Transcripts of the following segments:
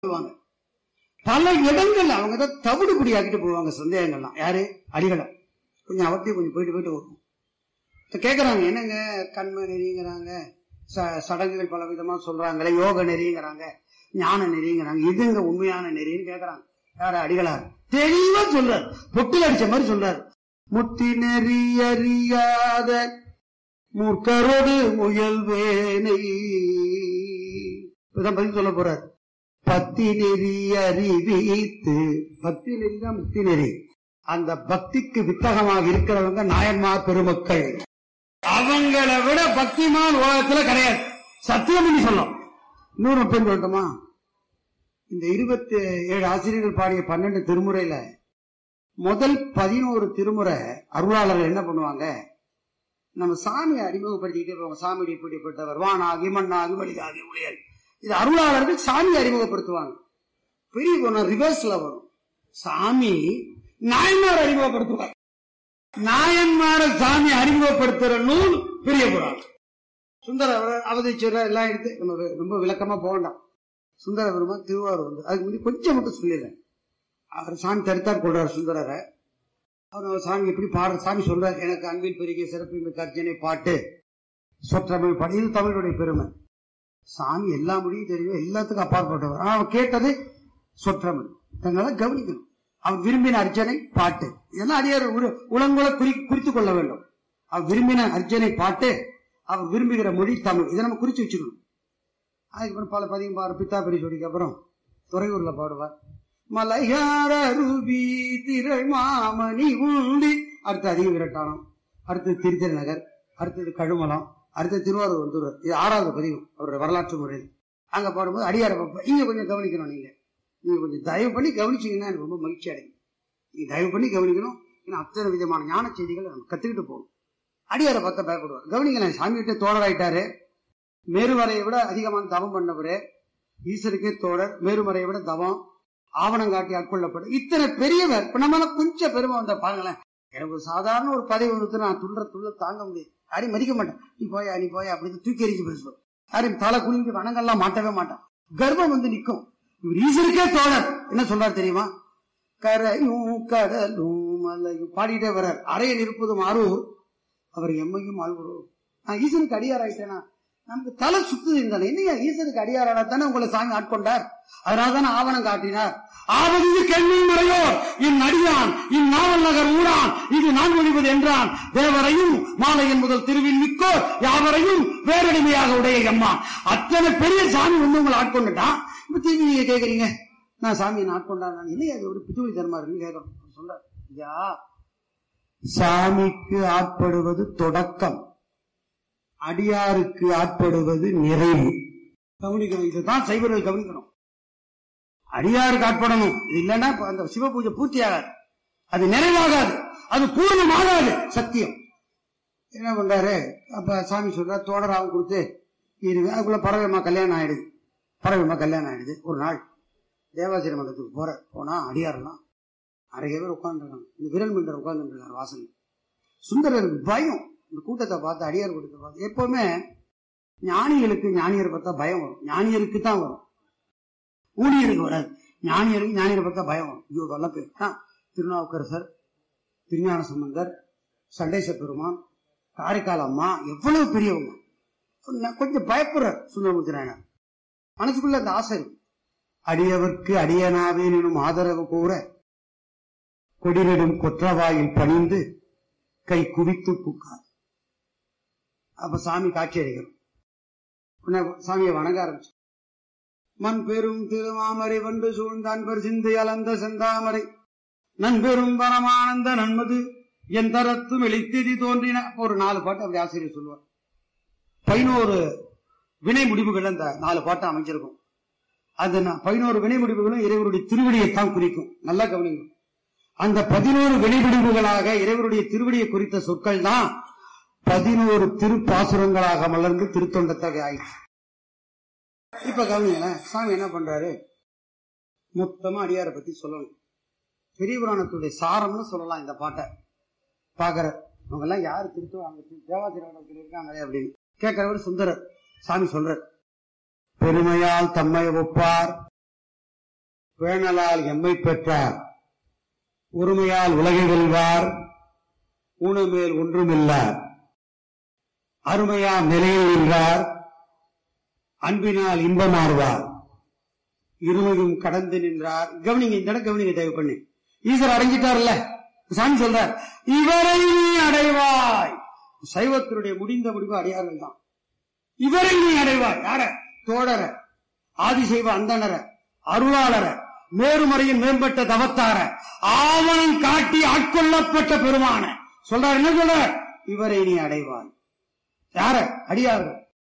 போவாங்க பல இடங்கள்ல அவங்க தான் தவிடு குடியாக்கிட்டு போவாங்க சந்தேகங்கள்லாம் யாரு அடிகளை கொஞ்சம் அவர்த்தையும் கொஞ்சம் போயிட்டு போயிட்டு வரும் இப்ப கேக்குறாங்க என்னங்க கண்ம நெறிங்கிறாங்க ச- சடங்குகள் பல விதமா சொல்றாங்களே யோக நெறிங்கிறாங்க ஞான நெறிங்கிறாங்க இதுங்க உண்மையான நெறின்னு கேக்குறாங்க யாரு அடிகளார் தெளிவா சொல்றாரு பொட்டில் அடிச்ச மாதிரி சொல்றாரு முத்தி நெறி அறியாத மூர்க்கரோடு முயல்வேனை இப்பதான் பதில் சொல்ல போறார் பக்தி நெறி அறிவித்து பக்தி நெறி தான் முக்தி நெறி அந்த பக்திக்கு வித்தகமாக இருக்கிறவங்க நாயன்மார் பெருமக்கள் அவங்கள விட பக்திமான் உலகத்துல கிடையாது சத்தியம் பண்ணி சொல்லும் இன்னொரு பெண் சொல்லட்டுமா இந்த இருபத்தி ஏழு ஆசிரியர்கள் பாடிய பன்னெண்டு திருமுறையில முதல் பதினோரு திருமுறை அருளாளர்கள் என்ன பண்ணுவாங்க நம்ம சாமியை அறிமுகப்படுத்திக்கிட்டே போவாங்க சாமி இப்படிப்பட்டவர் வானாகி மண்ணாகி வழியாகி உடையாகி இது அருளாளர்கள் சாமி அறிமுகப்படுத்துவாங்க பெரிய குணம் ரிவர்ஸ்ல வரும் சாமி நாயன்மார் அறிமுகப்படுத்துவார் நாயன்மார சாமி அறிமுகப்படுத்துற நூல் பெரிய புராணம் சுந்தர அவதரிச்சர் எல்லாம் எடுத்து நம்ம வி- ரொம்ப விளக்கமா போக வேண்டாம் சுந்தர பெருமான் திருவாரூர் வந்து அதுக்கு முன்னாடி கொஞ்சம் மட்டும் சொல்லிடுறேன் அவர் சாமி தடுத்தார் கொள்றார் சுந்தரரை அவர் சாமி எப்படி பாடுற சாமி சொல்றார் எனக்கு அன்பில் பெருகிய சிறப்பு மிக்க அர்ச்சனை பாட்டு சொற்றமிழ் பாடு இது தமிழுடைய பெருமை சாமி எல்லா மொழியும் தெரியும் எல்லாத்துக்கும் அப்பாற்பட்டவர் ஆனா அவர் கேட்டது சொற்றமிழ் தங்களை கவனிக்கணும் அவர் விரும்பின அர்ச்சனை பாட்டு இதெல்லாம் அடியார் உரு- உளங்குல குறி குறித்துக் கொள்ள வேண்டும் அவர் விரும்பின அர்ச்சனை பாட்டு அவர் விரும்புகிற மொழி தமிழ் இதை நம்ம குறிச்சு வச்சுக்கணும் அதுக்கப்புறம் பல பதியம் பாரு பித்தா பெரியசோடிக்கு அப்புறம் துறையூர்ல பாடுவார் மலையார ரூபி திரள் மாமணி உண்டி அடுத்து அதிக விரட்டானம் அடுத்து திருத்தல் நகர் அடுத்தது கழுமலம் அடுத்து திருவாரூர் வந்துருவார் இது ஆறாவது பதிவு அவருடைய வரலாற்று முறையில் அங்க பாடும்போது அடியார பார்ப்போம் இங்க கொஞ்சம் கவனிக்கணும் நீங்க நீங்க கொஞ்சம் தயவு பண்ணி கவனிச்சீங்கன்னா எனக்கு ரொம்ப மகிழ்ச்சி அடையும் நீங்க தயவு பண்ணி கவனிக்கணும் ஏன்னா அத்தனை விதமான ஞான செய்திகளை நம்ம கத்துக்கிட்டு போகணும் அடியாரை பார்த்தா பயப்படுவார் கவனிங்களேன் சாமி கிட்ட தோழராயிட்டாரு மேருமறையை விட அதிகமான தவம் பண்ணவரு ஈஸ்வருக்கே தோழர் மேருமறையை விட தவம் ஆவணம் காட்டி ஆட்கொள்ளப்படும் இத்தனை பெரியவர் இப்ப நம்மளால கொஞ்சம் பெருமை வந்த பாருங்களேன் எனக்கு ஒரு சாதாரண ஒரு பதவி வந்து நான் துள்ள துள்ள தாங்க முடியாது யாரையும் மதிக்க மாட்டேன் நீ போயா நீ போயா அப்படின்னு தூக்கி எறிஞ்சு பேசுவோம் யாரையும் தலை குனிஞ்சு வணங்கெல்லாம் மாட்டவே மாட்டான் கர்வம் வந்து நிக்கும் இவர் ஈஸ்வருக்கே தோழர் என்ன சொல்றாரு தெரியுமா கரையும் கடலும் மலையும் பாடிட்டே வர்றார் அறையில் இருப்பதும் அரூர் அவர் எம்மையும் ஆழ்வரும் நான் ஈசனுக்கு அடியார் ஆயிட்டேனா நமக்கு தலை சுத்துது இந்த என்னையா ஈசனுக்கு அடியாரான தானே உங்களை சாமி ஆட்கொண்டார் அதனால தானே ஆவணம் காட்டினார் ஆவது கேள்வியின் முறையோர் இன் அடியான் இன் நாவல் நகர் ஊரான் இது நான் ஒழிவது என்றான் தேவரையும் மாலையின் முதல் திருவில் மிக்கோர் யாவரையும் வேறடிமையாக உடைய எம்மா அத்தனை பெரிய சாமி வந்து உங்களை ஆட்கொண்டுட்டான் இப்ப திரும்பி நீங்க கேக்குறீங்க நான் சாமியை நான் ஆட்கொண்டான் நான் இல்லையா அது ஒரு பித்துவலி தர்மா இருக்குன்னு கேட்கறோம் சொல்ற ஐயா சாமிக்கு ஆட்படுவது தொடக்கம் அடியாருக்கு ஆட்படுவது நிறைவு கவனிக்கணும் இதுதான் சைவர்கள் கவனிக்கணும் அடியாருக்கு ஆட்படணும் இது இல்லைன்னா இப்ப அந்த சிவ பூஜை பூர்த்தி ஆகாது அது நிறைவாகாது அது பூர்ணமாகாது சத்தியம் என்ன பண்றாரு அப்ப சாமி சொல்றாரு தோடராவும் கொடுத்து இருங்க அதுக்குள்ள பறவைமா கல்யாணம் ஆயிடுது பறவைமா கல்யாணம் ஆயிடுது ஒரு நாள் தேவாசிரி மண்டலத்துக்கு போற போனா அடியாரெல்லாம் நிறைய பேர் உட்காந்துருக்காங்க இந்த விரல் மிண்டர் உட்காந்துருக்காரு வாசல் சுந்தரருக்கு பயம் இந்த கூட்டத்தை பார்த்து அடியார் கூட்டத்தை பார்த்து எப்பவுமே ஞானிகளுக்கு ஞானியரை பார்த்தா பயம் வரும் ஞானியருக்கு தான் வரும் ஊழியருக்கு வராது ஞானியருக்கு ஞானியரை பார்த்தா பயம் வரும் ஐயோ நல்ல பேர் ஆ, திருநாவுக்கரசர் திருஞான சம்பந்தர் சண்டேச பெருமான் காரைக்கால் அம்மா எவ்வளவு பெரியவங்க கொஞ்சம் கொஞ்சம் பயப்படுறார் சுந்தரமூர்த்தி நாயனார் மனசுக்குள்ள அந்த ஆசை இருக்கு அடியவர்க்கு அடியனாவேன் எனும் ஆதரவு கூற கொடிநெடும் கொற்றவாயில் பணிந்து கை குவித்து பூக்கார் அப்ப சாமி காட்சி அளிக்கிறோம் உடனே சாமியை வணங்க ஆரம்பிச்சு மண் பெரும் திருமாமரை வண்டு சூழ்ந்தான் பெரு சிந்தை அலந்த செந்தாமரை நண்பெரும் பரமானந்த நன்மது என் தரத்தும் எழுத்திதி தோன்றின அப்ப ஒரு நாலு பாட்டு அப்படி ஆசிரியர் சொல்லுவார் பதினோரு வினை முடிவுகள் அந்த நாலு பாட்டு அமைஞ்சிருக்கும் அந்த ந- பதினோரு வினை முடிவுகளும் இறைவருடைய திருவடியைத்தான் குறிக்கும் நல்லா கவனிங்க அந்த பதினோரு வினைவிடிவுகளாக இறைவருடைய திருவடியை குறித்த சொற்கள் தான் பதினோரு திருப்பாசுரங்களாக மலர்ந்து திருத்தொண்டத்தகை ஆயிடுச்சு இப்ப கவனிங்களேன் சாமி என்ன பண்றாரு மொத்தமா அடியாரை பத்தி சொல்லணும் பெரிய புராணத்துடைய சாரம்னு சொல்லலாம் இந்த பாட்டை பாக்குற அவங்க எல்லாம் யாரு திருத்துவாங்க தேவாசிரியர் இருக்காங்களே அப்படின்னு கேட்கிறவர் சுந்தரர் சாமி சொல்றார் பெருமையால் தம்மை ஒப்பார் பேணலால் எம்மை பெற்றார் உரிமையால் உலகை வெல்வார் ஊனமேல் ஒன்றுமில்லார் அருமையா நிலையில் நின்றார் அன்பினால் இன்பமாறுவார் இருமையும் கடந்து நின்றார் கவனிங்க இந்த இடம் கவனிங்க தயவு பண்ணி ஈஸ்வரர் அடைஞ்சிட்டார்ல சாமி சொல்றார் இவரை நீ அடைவாய் சைவத்தினுடைய முடிந்த முடிவு அடையார்கள் தான் இவரை நீ அடைவாய் யார தோழர ஆதிசைவ அந்தணர அருளாளர மேருமறையின் மேம்பட்ட தவத்தார ஆவணம் காட்டி ஆட்கொள்ளப்பட்ட பெருமான சொல்றார் என்ன சொல்றார் இவரை நீ அடைவாய் யார அடியார்கள்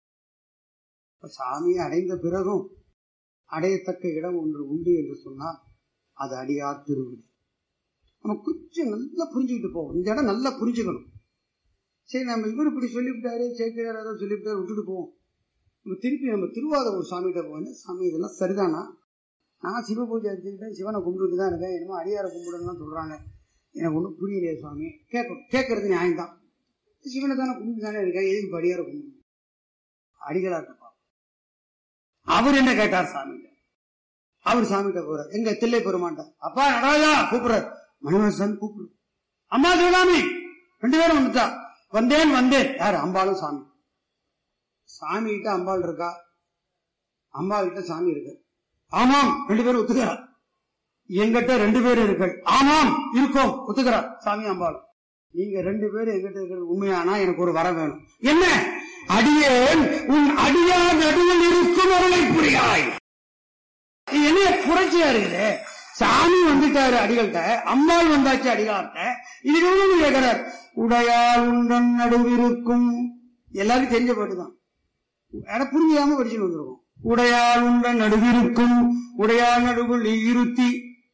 சாமி அடைந்த பிறகும் அடையத்தக்க இடம் ஒன்று உண்டு என்று சொன்னால் அது அடியார் திருவிழி நம்ம கொஞ்சம் நல்லா புரிஞ்சுக்கிட்டு போவோம் இந்த இடம் நல்லா புரிஞ்சுக்கணும் சரி நம்ம இவர் இப்படி சொல்லிவிட்டாரு சேக்கிரார் ஏதோ சொல்லிவிட்டாரு விட்டுட்டு போவோம் நம்ம திருப்பி நம்ம திருவாத ஒரு சாமிகிட்ட போவோம் சாமி இதெல்லாம் சரிதானா நான் சிவ பூஜை எடுத்துக்கிட்டேன் சிவனை கும்பிட்டுட்டு தான் இருக்கேன் என்னமோ அடியாரை கும்பிடணும்னு சொல்றாங்க எனக்கு ஒன்றும் புரியலையே சுவாமி கேட்கணும் கேட்கறது நியாயம்தான் சிவனை தானே கும்பிட்டு தானே இருக்கேன் எதுக்கு இப்ப அடியாரை கும்பிடணும் அடிகளார்ட்ட அவர் என்ன கேட்டார் சாமி அவர் சாமிகிட்ட போறார் எங்க தில்லை பெருமாண்ட அப்பா நடராஜா கூப்பிடுறார் மணிவாசன் கூப்பிடு அம்மா சிவகாமி ரெண்டு பேரும் வந்துட்டா வந்தேன் வந்தேன் யாரு அம்பாளும் சாமி சாமி கிட்ட அம்பாள் இருக்கா அம்மா கிட்ட சாமி இருக்கு ஆமாம் ரெண்டு பேரும் ஒத்துக்கிறார் எங்கிட்ட ரெண்டு பேரும் இருக்கு ஆமாம் இருக்கோம் ஒத்துக்கிறார் சாமி அம்பாள் நீங்க ரெண்டு பேரும் எங்கிட்ட இருக்கிறது உண்மையானா எனக்கு ஒரு வர வேணும் என்ன அடியேன் உன் அடியார் நடுவில் இருக்கும் அருளை புரியாய் இது என்ன புரட்சியா இருக்குது சாமி வந்துட்டாரு அடிகள்கிட்ட அம்மாள் வந்தாச்சு அடிகளார்ட்ட இது எவ்வளவு கேட்கிறார் உடையாள் உண்டன் நடுவிருக்கும் எல்லாருக்கும் தெரிஞ்ச பாட்டுதான் யார புரிஞ்சாம படிச்சுட்டு வந்திருக்கோம் உடையாள் உண்டன் நடுவிருக்கும் உடையாள் நடுவில் இருத்தி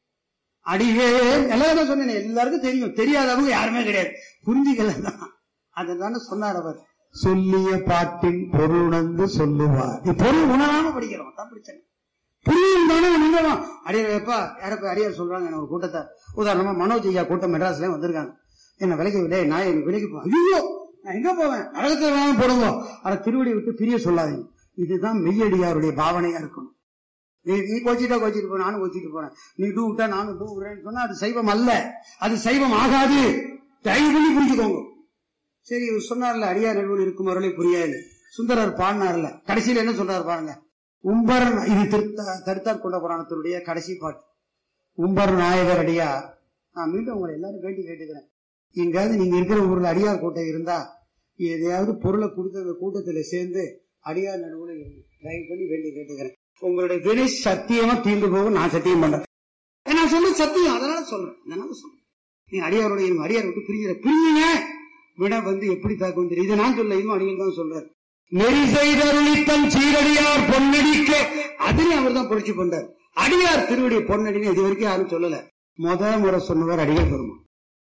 அடியே எல்லாரும் சொன்னேன் எல்லாருக்கும் தெரியும் தெரியாதவங்க யாருமே கிடையாது புரிஞ்சுக்கல தான் அதை தானே சொன்னார் அவர் சொல்லிய பாட்டின் பொருள் உணர்ந்து சொல்லுவார் இது பொருள் உணராம படிக்கிறோம் தான் பிரச்சனை புரியும் தானே நீங்களும் அடியார் எப்பா யாரப்ப அடியார் சொல்றாங்க என்ன ஒரு கூட்டத்தை உதாரணமா மனோஜ் ஐயா கூட்டம் மெட்ராஸ்ல வந்திருக்காங்க என்ன விலைக்கு விட நான் எனக்கு விலைக்கு போ ஐயோ நான் எங்க போவேன் நரகத்தில் வேணாலும் போடுங்க ஆனா திருவடி விட்டு பிரிய சொல்லாதீங்க இதுதான் மெய்யடியாருடைய பாவனையா இருக்கணும் நீ நீ கோச்சிட்டா கோச்சிட்டு போ நானும் கோச்சிட்டு போறேன் நீ டூ விட்டா நானும் டூ விடுறேன்னு சொன்னா அது சைவம் அல்ல அது சைவம் ஆகாது தயவு பண்ணி புரிஞ்சுக்கோங்க சரி இவர் சொன்னார்ல அடியார் நடுவில் இருக்கும் அருளை புரியாது சுந்தரர் பாடினார்ல கடைசியில என்ன சொல்றாரு பாருங்க உம்பர் இது திருத்த- தருத்தார் கொண்ட புராணத்தினுடைய கடைசி பாட்டு உம்பர் நாயகர் அடியார் நான் மீண்டும் உங்களை எல்லாரும் வேண்டி கேட்டுக்கிறேன் எங்காவது நீங்க இருக்கிற ஊர்ல அடியார் கூட்டம் இருந்தா எதையாவது பொருளை கொடுத்து அந்த கூட்டத்துல சேர்ந்து அடியார் நடுவுல இருங்க. தயவு பண்ணி வேண்டி கேட்டுக்கிறேன் உங்களுடைய வினை சத்தியமா தீர்ந்து போகும் நான் சத்தியம் பண்றேன் நான் சொல்ல சத்தியம் அதனால சொல்றேன் அதனால சொல்றேன் நீ அடியாருடைய இருங்க. அடியார் விட்டு பிரிஞ்சிட பிரிஞ்சுங்க வினை வந்து எப்படி தாக்கும் தெரியும் இதை நான் சொல்ல இதுவும் அடிகள் தான் சொல்றாரு நெறி செய்தருளித்தன் சீரடியார் பொன்னடிக்க அதுலயும் அவர் தான் புரட்சி பண்றார் அடியார் திருவடி பொன்னடின்னு இது வரைக்கும் யாரும் சொல்லல முத முறை சொன்னவர் அடியார் பெருமான்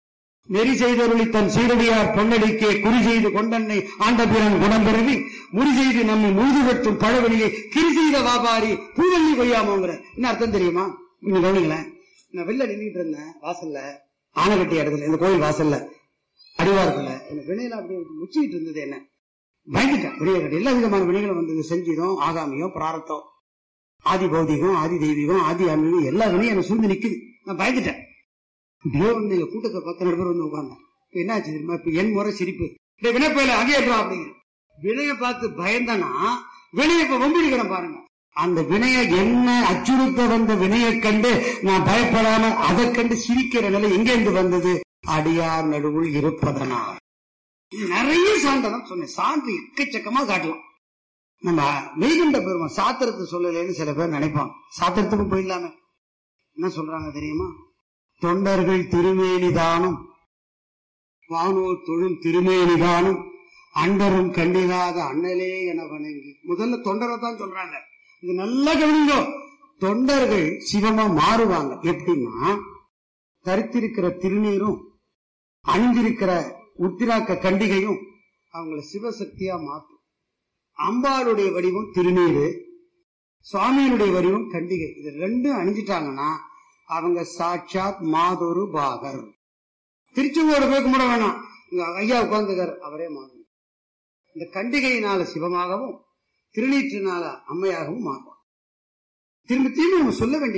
நெறி செய்தருளி தன் சீரடியார் பொன்னடிக்கே குறி செய்து கொண்டன்னை ஆண்ட பிறன் குணம் பெருவி முறி செய்து நம்மை முழுது வெட்டும் பழவெளியை கிரி செய்த வியாபாரி பூவல்லி கொய்யாமோங்கிற என்ன அர்த்தம் தெரியுமா நீங்க கவனிங்களேன் நான் வெளில நின்றுட்டு இருந்தேன் வாசல்ல ஆனகட்டி இடத்துல இந்த கோயில் வாசல்ல அடிவாரத்துல இந்த வினையில அப்படியே முச்சிக்கிட்டு இருந்தது என்ன பயந்துட்டேன் வினையை கட்டி எல்லா விதமான வினைகளும் வந்தது செஞ்சிதம் ஆகாமியம் பிராரத்தம் ஆதி பௌதிகம் ஆதி தெய்வீகம் ஆதி ஆன்மீகம் எல்லா வினையும் எனக்கு சூழ்ந்து நிக்குது நான் பயந்துட்டேன் இப்படியே வந்து எங்க கூட்டத்தை பத்து ரெண்டு பேர் வந்து உட்கார்ந்தேன் இப்ப என்னாச்சு தெரியுமா இப்ப என் முறை சிரிப்பு இந்த வினைப்பையில அங்கே இருக்கலாம் அப்படிங்கிற வினையை பார்த்து பயந்தனா வினையை இப்ப வம்பிடுக்கிறேன் பாருங்க அந்த வினையை என்ன அச்சுறுத்த வந்த வினையை கண்டு நான் பயப்படாம அதை கண்டு சிரிக்கிற நிலை எங்கேருந்து வந்தது அடியார் நடுவுள் இருப்பதனால் இது நிறைய சான்றதான் சொன்னேன் சான்று எக்கச்சக்கமா காட்டலாம் நம்ம மெய்கண்ட பெருமான் சாத்திரத்தை சொல்லலைன்னு சில பேர் நினைப்பாங்க சாத்திரத்துக்கு போயிடலாமே என்ன சொல்றாங்க தெரியுமா தொண்டர்கள் திருமேனிதானும் வானோர் தொழும் திருமேனிதானும் அண்டரும் கண்டிராத அண்ணலே என வணங்கி முதல்ல தொண்டரை தான் சொல்றாங்க இது நல்லா கவனிங்க தொண்டர்கள் சிவமா மாறுவாங்க எப்படின்னா தரித்திருக்கிற திருநீரும் அணிந்திருக்கிற உத்திராக்க கண்டிகையும் அவங்கள சிவசக்தியா மாற்றும் அம்பாளுடைய வடிவம் திருநீரு சுவாமியினுடைய வடிவம் கண்டிகை இது ரெண்டும் அணிஞ்சிட்டாங்கன்னா அவங்க சாட்சாத் மாதொரு பாகர் திருச்செங்கோடு போய் கும்பிட வேணாம் இங்க ஐயா உட்கார்ந்துக்கார் அவரே மாறும் இந்த கண்டிகையினால சிவமாகவும் திருநீற்றினால அம்மையாகவும் மாறுவார் திரும்ப திரும்ப நம்ம சொல்ல வேண்டிய